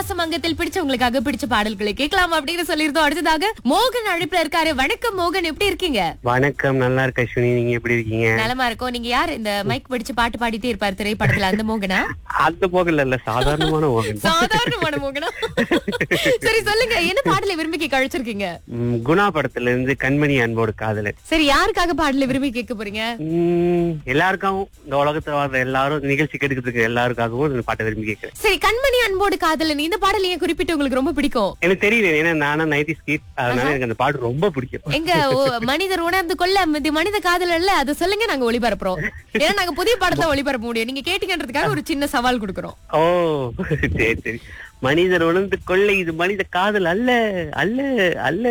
பாசம் அங்கத்தில் பிடிச்சவங்களுக்காக பிடிச்ச பாடல்களை கேட்கலாம் அப்படின்னு சொல்லியிருந்தோம் அடுத்ததாக மோகன் அழைப்புல இருக்காரு வணக்கம் மோகன் எப்படி இருக்கீங்க வணக்கம் நல்லா இருக்க அஸ்வினி நீங்க எப்படி இருக்கீங்க நலமா இருக்கோம் நீங்க யார் இந்த மைக் பிடிச்சு பாட்டு பாடிட்டே இருப்பாரு திரைப்படத்துல அந்த மோகனா அந்த போகல இல்ல சாதாரணமான போகல் சாதாரணமான மோகனா சரி சொல்லுங்க என்ன பாடலை விரும்பி கேட்க அழைச்சிருக்கீங்க ம், குணா படத்துல இருந்து கண்மணி அன்போடு காதலர் சரி யாருக்காக பாடலை விரும்பி கேட்க போறீங்க ம், எல்லாருக்காகவும் இந்த உலகத்துல வாழ்ற எல்லாரும் நிகழ்ச்சி கேட்டுக்கிட்டு இருக்க எல்லாருக்காகவும் இந்த பாட்டை விரும்பி கேட்கிறேன் சரி கண்மணி அன்போடு காதலன் இந்த பாடல் ஏன் குறிப்பிட்டு உங்களுக்கு ரொம்ப பிடிக்கும் எனக்கு தெரியல ஏன்னா நானும் நைன்டி ஸ்கீட் அதனால எனக்கு அந்த பாட்டு ரொம்ப பிடிக்கும் எங்க ஓ- மனிதர் உணர்ந்து கொள்ள இது மனித காதலர்ல அதை சொல்லுங்க நாங்க ஒளிபரப்புறோம் ஏன்னா நாங்க புதிய படத்தை ஒளிபரப்ப முடியும் நீங்க கேட்டீங்கன்றதுக்காக ஒரு சின்ன சவால் கொடுக்குறோம் ஓ சரி சரி மனிதர் உணர்ந்து கொள்ள இது மனித காதல் அல்ல அல்ல அல்ல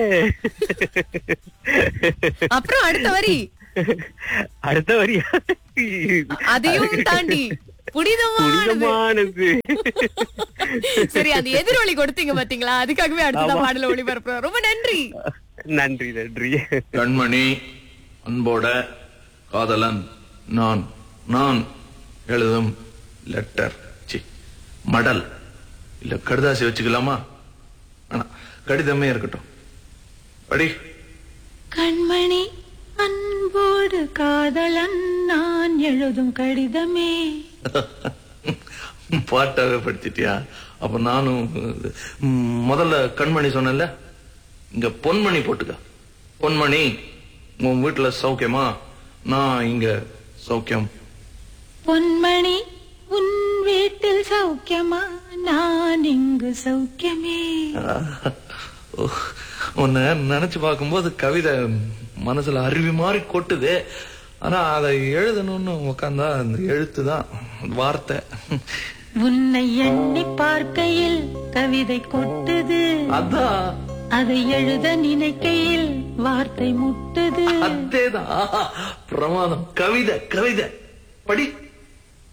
அப்புறம் அடுத்த வரி அடுத்த வரியா அதையும் தாண்டி புனிதமானது புனிதமானது சரி அந்த எதிரொலி கொடுத்தீங்க பாத்தீங்களா அதுக்காகவே அடுத்த பாடல ஒளிபரப்புறோம் ரொம்ப நன்றி நன்றி நன்றி கண்மணி அன்போட காதலன் நான் நான் எழுதும் லெட்டர் சி மடல் இல்ல கடுதாசி வச்சுக்கலாமா ஆனா கடிதமே இருக்கட்டும் படி கண்மணி அன்போடு காதலன் நான் எழுதும் கடிதமே பாட்டாவே படிச்சிட்டியா அப்ப நானும் ம், முதல்ல கண்மணி சொன்னேன்ல இங்க பொன்மணி போட்டுக்க பொன்மணி உன் வீட்டுல சௌக்கியமா நான் இங்க சௌக்கியம் பொன்மணி உன் வீட்டில் சௌக்கியமா நான் இங்கு சௌக்கியமே ஓ, உன்னை நினைச்சு பார்க்கும்போது கவிதை மனசுல அருவி மாதிரி கொட்டுது ஆனா அதை எழுதணும்னு உக்காந்தா அந்த எழுத்து தான் வார்த்தை உன்னை எண்ணி பார்க்கையில் கவிதை கொட்டுது அதான் அதை எழுத நினைக்கையில் வார்த்தை முட்டுது அதேதான் பிரமாதம் கவிதை கவிதை படி